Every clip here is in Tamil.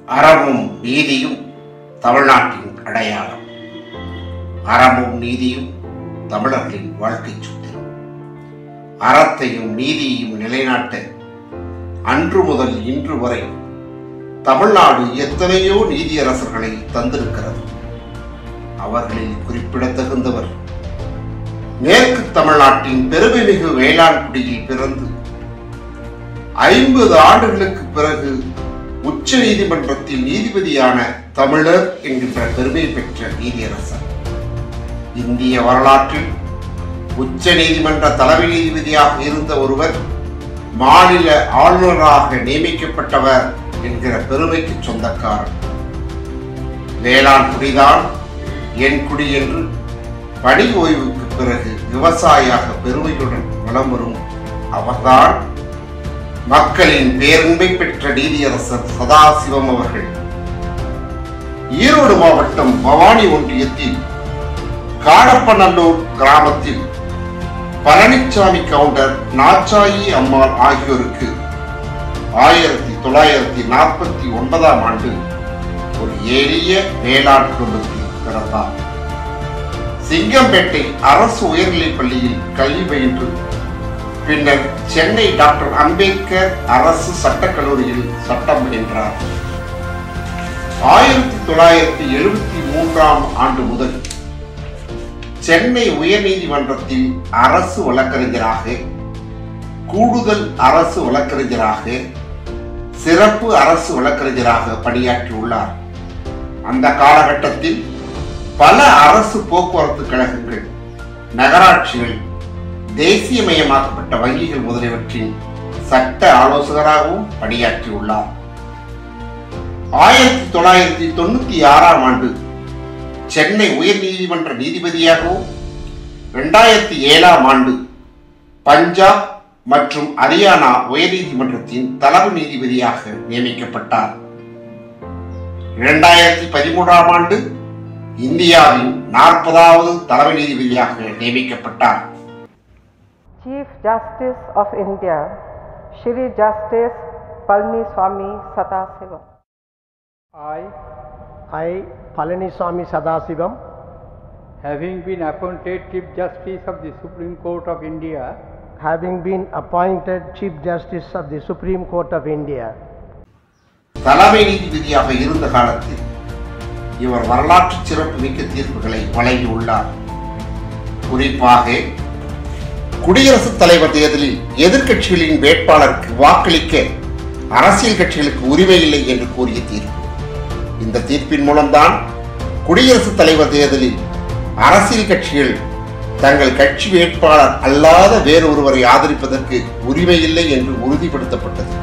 அறமும் நீதியும் தமிழ்நாட்டின் அடையாளம் அறமும் நீதியும் தமிழர்களின் வாழ்க்கை சூத்திரம் அறத்தையும் நீதியையும் நிலைநாட்ட அன்று முதல் இன்று வரை தமிழ்நாடு எத்தனையோ நீதியரசர்களை தந்திருக்கிறது அவர்களில் குறிப்பிடத்தகுந்தவர் மேற்கு தமிழ்நாட்டின் பெருமைமிகு வேளாண்குடியில் பிறந்து ஐம்பது ஆண்டுகளுக்கு பிறகு உச்ச நீதிமன்றத்தில் நீதிபதியான தமிழர் என்கின்ற பெருமை பெற்ற நீதியரசர் இந்திய வரலாற்றில் உச்ச நீதிமன்ற தலைமை நீதிபதியாக இருந்த ஒருவர் மாநில ஆளுநராக நியமிக்கப்பட்டவர் என்கிற பெருமைக்கு சொந்தக்காரர் வேளாண் குடிதான் என் குடி என்று பணி ஓய்வுக்கு பிறகு விவசாயியாக பெருமையுடன் வலம் வரும் அவர்தான் மக்களின் பேரன்பை பெற்ற நீதியரசர் சதாசிவம் அவர்கள் ஈரோடு மாவட்டம் பவானி ஒன்றியத்தில் காடப்பநல்லூர் கிராமத்தில் பழனிச்சாமி கவுண்டர் நாச்சாயி அம்மாள் ஆகியோருக்கு ஆயிரத்தி தொள்ளாயிரத்தி நாற்பத்தி ஒன்பதாம் ஆண்டு ஒரு எளிய வேளாண் குடும்பத்தில் பிறந்தார் சிங்கம்பேட்டை அரசு உயர்நிலைப் பள்ளியில் கல்வி பயின்று பின்னர் சென்னை டாக்டர் அம்பேத்கர் அரசு சட்டக் கல்லூரியில் சட்டம் பயின்றார் ஆயிரத்தி தொள்ளாயிரத்தி எழுபத்தி மூன்றாம் ஆண்டு முதல் சென்னை உயர்நீதிமன்றத்தில் அரசு வழக்கறிஞராக கூடுதல் அரசு வழக்கறிஞராக சிறப்பு அரசு வழக்கறிஞராக பணியாற்றியுள்ளார் அந்த காலகட்டத்தில் பல அரசு போக்குவரத்து கழகங்கள் நகராட்சிகள் தேசியமயமாக்கப்பட்ட வங்கிகள் முதலியவற்றின் சட்ட ஆலோசகராகவும் பணியாற்றியுள்ளார் ஆயிரத்தி தொள்ளாயிரத்தி தொண்ணூத்தி ஆறாம் ஆண்டு சென்னை உயர்நீதிமன்ற நீதிபதியாகவும் இரண்டாயிரத்தி ஏழாம் ஆண்டு பஞ்சாப் மற்றும் ஹரியானா உயர்நீதிமன்றத்தின் தலைமை நீதிபதியாக நியமிக்கப்பட்டார் இரண்டாயிரத்தி பதிமூன்றாம் ஆண்டு இந்தியாவின் நாற்பதாவது தலைமை நீதிபதியாக நியமிக்கப்பட்டார் Chief Justice of India, Shri Justice Palni Swami Sadasivam. I, I, Palaniswamy Sadasivam, having been appointed Chief Justice of the Supreme Court of India, having been appointed Chief Justice of the Supreme Court of India, தலைமை நீதிபதியாக இருந்த காலத்தில் இவர் வரலாற்று சிறப்பு மிக்க தீர்ப்புகளை வழங்கியுள்ளார் குறிப்பாக குடியரசுத் தலைவர் தேர்தலில் எதிர்க்கட்சிகளின் வேட்பாளருக்கு வாக்களிக்க அரசியல் கட்சிகளுக்கு உரிமை இல்லை என்று கூறிய தீர்ப்பு இந்த தீர்ப்பின் மூலம்தான் குடியரசுத் தலைவர் தேர்தலில் அரசியல் கட்சிகள் தங்கள் கட்சி வேட்பாளர் அல்லாத வேறொருவரை ஆதரிப்பதற்கு உரிமை இல்லை என்று உறுதிப்படுத்தப்பட்டது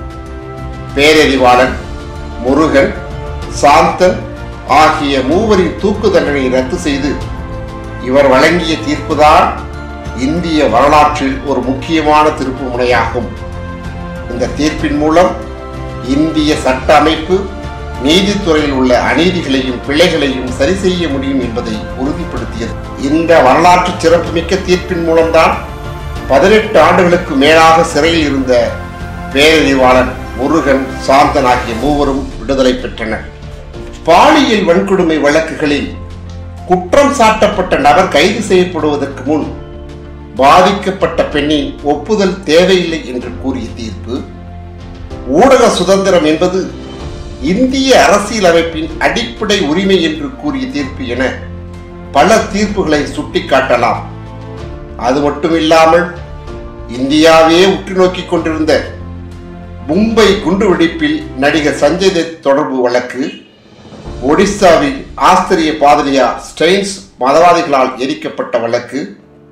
பேரறிவாளன் முருகன் சாந்தன் ஆகிய மூவரின் தூக்கு தண்டனை ரத்து செய்து இவர் வழங்கிய தீர்ப்புதான் இந்திய வரலாற்றில் ஒரு முக்கியமான திருப்பு முனையாகும் இந்த தீர்ப்பின் மூலம் இந்திய சட்ட அமைப்பு நீதித்துறையில் உள்ள அநீதிகளையும் பிழைகளையும் சரி செய்ய முடியும் என்பதை உறுதிப்படுத்தியது இந்த வரலாற்று சிறப்புமிக்க தீர்ப்பின் மூலம்தான் பதினெட்டு ஆண்டுகளுக்கு மேலாக சிறையில் இருந்த பேரறிவாளன் முருகன் சாந்தன் ஆகிய மூவரும் விடுதலை பெற்றனர் பாலியல் வன்கொடுமை வழக்குகளில் குற்றம் சாட்டப்பட்ட நபர் கைது செய்யப்படுவதற்கு முன் பாதிக்கப்பட்ட பெண்ணின் ஒப்புதல் தேவையில்லை என்று கூறிய தீர்ப்பு ஊடக சுதந்திரம் என்பது இந்திய அரசியலமைப்பின் அடிப்படை உரிமை என்று கூறிய தீர்ப்பு என பல தீர்ப்புகளை சுட்டிக்காட்டலாம் அது மட்டுமில்லாமல் இந்தியாவே உற்று நோக்கிக் கொண்டிருந்த மும்பை குண்டுவெடிப்பில் நடிகர் சஞ்சய் தத் தொடர்பு வழக்கு ஒடிசாவில் ஆஸ்திரிய பாதிரியா ஸ்டெயின்ஸ் மதவாதிகளால் எரிக்கப்பட்ட வழக்கு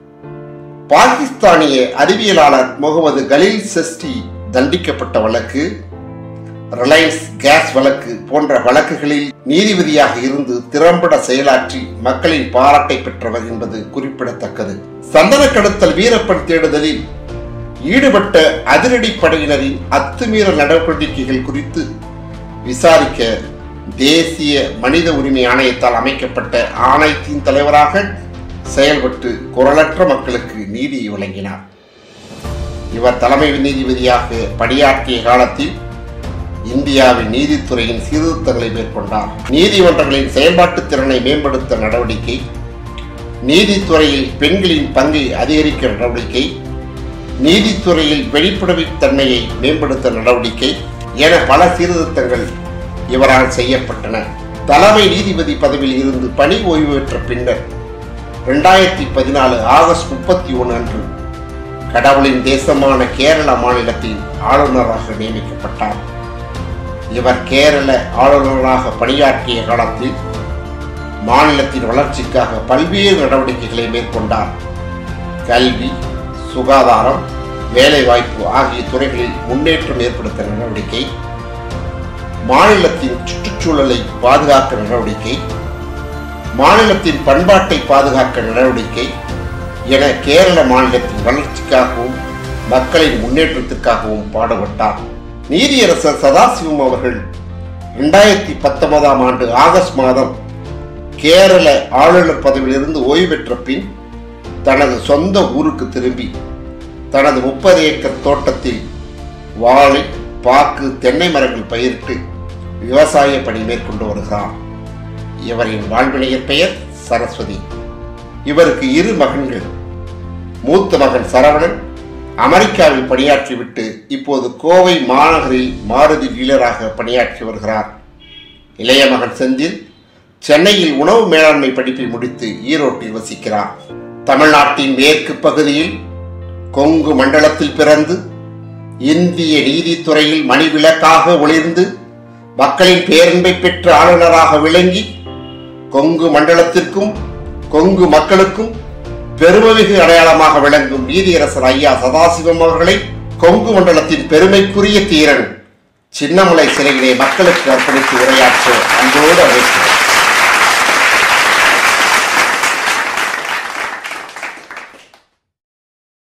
பாகிஸ்தானிய அறிவியலாளர் முகமது கலீல் செஸ்டி தண்டிக்கப்பட்ட வழக்கு ரிலையன்ஸ் கேஸ் வழக்கு போன்ற வழக்குகளில் நீதிபதியாக இருந்து திறம்பட செயலாற்றி மக்களின் பாராட்டை பெற்றவர் என்பது குறிப்பிடத்தக்கது சந்தன கடத்தல் வீரப்பன் தேடுதலில் ஈடுபட்ட அதிரடி படையினரின் அத்துமீறல் நடவடிக்கைகள் குறித்து விசாரிக்க தேசிய மனித உரிமை ஆணையத்தால் அமைக்கப்பட்ட ஆணையத்தின் தலைவராக செயல்பட்டு குரலற்ற மக்களுக்கு நீதியை வழங்கினார் இவர் தலைமை நீதிபதியாக பணியாற்றிய காலத்தில் இந்தியாவின் நீதித்துறையின் சீர்திருத்தங்களை மேற்கொண்டார் நீதிமன்றங்களின் செயல்பாட்டு திறனை மேம்படுத்த நடவடிக்கை நீதித்துறையில் பெண்களின் பங்கை அதிகரிக்க நடவடிக்கை நீதித்துறையில் வெளிப்படைத்தன்மையை மேம்படுத்த நடவடிக்கை என பல சீர்திருத்தங்கள் இவரால் செய்யப்பட்டன தலைமை நீதிபதி பதவியில் இருந்து பணி ஓய்வு பெற்ற பின்னர் இரண்டாயிரத்தி பதினாலு ஆகஸ்ட் முப்பத்தி ஒன்று அன்று கடவுளின் தேசமான கேரள மாநிலத்தின் ஆளுநராக நியமிக்கப்பட்டார் இவர் கேரள ஆளுநராக பணியாற்றிய காலத்தில் மாநிலத்தின் வளர்ச்சிக்காக பல்வேறு நடவடிக்கைகளை மேற்கொண்டார் கல்வி சுகாதாரம் வேலைவாய்ப்பு ஆகிய துறைகளில் முன்னேற்றம் ஏற்படுத்த நடவடிக்கை மாநிலத்தின் சுற்றுச்சூழலை பாதுகாக்க நடவடிக்கை மாநிலத்தின் பண்பாட்டை பாதுகாக்க நடவடிக்கை என கேரள மாநிலத்தின் வளர்ச்சிக்காகவும் மக்களின் முன்னேற்றத்திற்காகவும் பாடுபட்டார் நீதியரசர் சதாசிவம் அவர்கள் இரண்டாயிரத்தி பத்தொன்பதாம் ஆண்டு ஆகஸ்ட் மாதம் கேரள ஆளுநர் பதவியிலிருந்து ஓய்வு பெற்ற பின் தனது சொந்த ஊருக்கு திரும்பி தனது முப்பது ஏக்கர் தோட்டத்தில் வாழை பாக்கு தென்னை மரங்கள் பயிரிட்டு விவசாய பணி மேற்கொண்டு வருகிறார் இவரின் வாழ்வினையர் பெயர் சரஸ்வதி இவருக்கு இரு மகன்கள் மூத்த மகன் சரவணன் அமெரிக்காவில் பணியாற்றிவிட்டு இப்போது கோவை மாநகரில் மாருதி டீலராக பணியாற்றி வருகிறார் இளைய மகன் செந்தில் சென்னையில் உணவு மேலாண்மை படிப்பை முடித்து ஈரோட்டில் வசிக்கிறார் தமிழ்நாட்டின் மேற்கு பகுதியில் கொங்கு மண்டலத்தில் பிறந்து இந்திய நீதித்துறையில் மணிவிளக்காக ஒளிர்ந்து மக்களின் பேரன்பை பெற்ற ஆளுநராக விளங்கி கொங்கு மண்டலத்திற்கும் கொங்கு மக்களுக்கும் பெருமைமிகு அடையாளமாக விளங்கும் நீதியரசர் ஐயா சதாசிவம் அவர்களை கொங்கு மண்டலத்தின் பெருமைக்குரிய தீரன் சின்னமலை சிலையிலே மக்களுக்கு அர்ப்பணித்து உரையாற்ற அன்போடு அழைக்கிறேன்